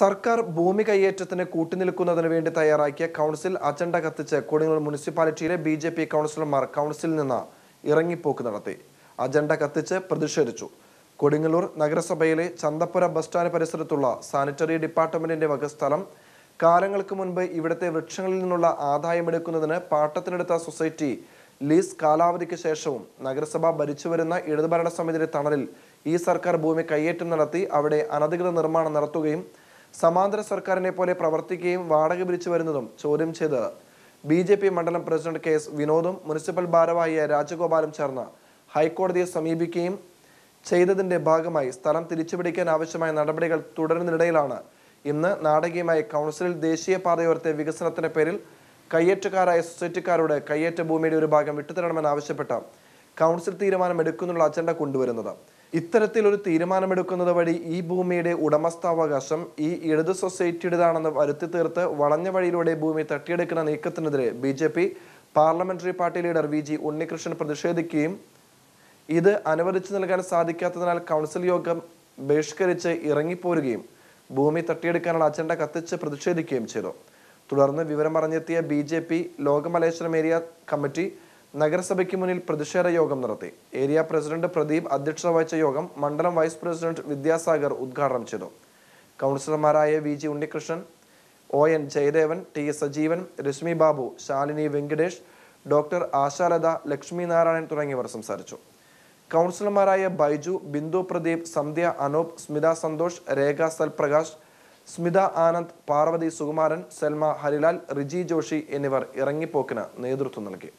സർക്കാർ ഭൂമി കയ്യേറ്റത്തിന് കൂട്ടുനിൽക്കുന്നതിന് വേണ്ടി തയ്യാറാക്കിയ കൗൺസിൽ അജണ്ട കത്തിച്ച് കൊടുങ്ങല്ലൂർ മുനിസിപ്പാലിറ്റിയിലെ ബി ജെ പി കൗൺസിലർമാർ കൗൺസിലിൽ നിന്ന് ഇറങ്ങിപ്പോക്ക് നടത്തി അജണ്ട കത്തിച്ച് പ്രതിഷേധിച്ചു കൊടുങ്ങല്ലൂർ നഗരസഭയിലെ ചന്തപ്പുര ബസ് സ്റ്റാൻഡ് പരിസരത്തുള്ള സാനിറ്ററി ഡിപ്പാർട്ട്മെന്റിന്റെ വക സ്ഥലം കാലങ്ങൾക്ക് മുൻപ് ഇവിടുത്തെ വൃക്ഷങ്ങളിൽ നിന്നുള്ള ആദായമെടുക്കുന്നതിന് പാട്ടത്തിനെടുത്ത സൊസൈറ്റി ലീസ് കാലാവധിക്ക് ശേഷവും നഗരസഭ ഭരിച്ചുവരുന്ന ഇടതുഭരണ സമിതിയുടെ തണലിൽ ഈ സർക്കാർ ഭൂമി കയ്യേറ്റം നടത്തി അവിടെ അനധികൃത നിർമ്മാണം നടത്തുകയും സമാന്തര സർക്കാരിനെ പോലെ പ്രവർത്തിക്കുകയും വാടക പിരിച്ചു വരുന്നതും ചോദ്യം ചെയ്ത് ബി ജെ പി മണ്ഡലം പ്രസിഡന്റ് കെ എസ് വിനോദും മുനിസിപ്പൽ ഭാരവാഹിയായ രാജഗോപാലും ചേർന്ന് ഹൈക്കോടതിയെ സമീപിക്കുകയും ചെയ്തതിന്റെ ഭാഗമായി സ്ഥലം തിരിച്ചുപിടിക്കാൻ ആവശ്യമായ നടപടികൾ തുടരുന്നതിനിടയിലാണ് ഇന്ന് നാടകീയമായി കൗൺസിലിൽ ദേശീയ പാതയോരത്തെ വികസനത്തിന്റെ പേരിൽ കയ്യേറ്റക്കാരായ സൊസൈറ്റിക്കാരോട് കയ്യേറ്റ ഭൂമിയുടെ ഒരു ഭാഗം വിട്ടുതരണമെന്നാവശ്യപ്പെട്ട കൗൺസിൽ തീരുമാനമെടുക്കുന്നുള്ള അജണ്ട കൊണ്ടുവരുന്നത് ഇത്തരത്തിലൊരു തീരുമാനമെടുക്കുന്നത് വഴി ഈ ഭൂമിയുടെ ഉടമസ്ഥാവകാശം ഈ ഇടതു സൊസൈറ്റിയുടേതാണെന്ന് വരുത്തി തീർത്ത് വളഞ്ഞ വഴിയിലൂടെ ഭൂമി തട്ടിയെടുക്കുന്ന നീക്കത്തിനെതിരെ B J P parliamentary party leader V G Unnikrishnan പ്രതിഷേധിക്കുകയും ഇത് അനുവദിച്ചു നൽകാൻ സാധിക്കാത്തതിനാൽ കൗൺസിൽ യോഗം ബഹിഷ്കരിച്ച് ഇറങ്ങിപ്പോരുകയും ഭൂമി തട്ടിയെടുക്കാനുള്ള അജണ്ട കത്തിച്ച് പ്രതിഷേധിക്കുകയും ചെയ്തു തുടർന്ന് വിവരം അറിഞ്ഞെത്തിയ B J P Lokamaleswaram area committee നഗരസഭയ്ക്ക് മുന്നിൽ പ്രതിഷേധ യോഗം നടത്തി ഏരിയ പ്രസിഡന്റ് പ്രദീപ് അധ്യക്ഷത വഹിച്ച യോഗം മണ്ഡലം വൈസ് പ്രസിഡന്റ് വിദ്യാസാഗർ ഉദ്ഘാടനം ചെയ്തു കൗൺസിലർമാരായ V G Unnikrishnan O N Jayadevan T S Sajeevan Reshmi Babu Shalini Venkatesh doctor Ashalatha Lakshmi Narayanan തുടങ്ങിയവർ സംസാരിച്ചു കൗൺസിലർമാരായ ബൈജു ബിന്ദു പ്രദീപ് സന്ധ്യ അനൂപ് സ്മിത സന്തോഷ് രേഖ സൽപ്രകാശ് സ്മിത ആനന്ദ് പാർവതി സുകുമാരൻ സെൽമ ഹരിലാൽ റിജി ജോഷി എന്നിവർ ഇറങ്ങിപ്പോക്കിന് നേതൃത്വം നൽകി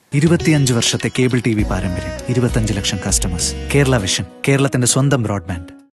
ഇരുപത്തിയഞ്ച് വർഷത്തെ കേബിൾ ടി വി പാരമ്പര്യം ഇരുപത്തഞ്ച് ലക്ഷം കസ്റ്റമേഴ്സ് കേരള വിഷൻ കേരളത്തിന്റെ സ്വന്തം ബ്രോഡ്ബാൻഡ്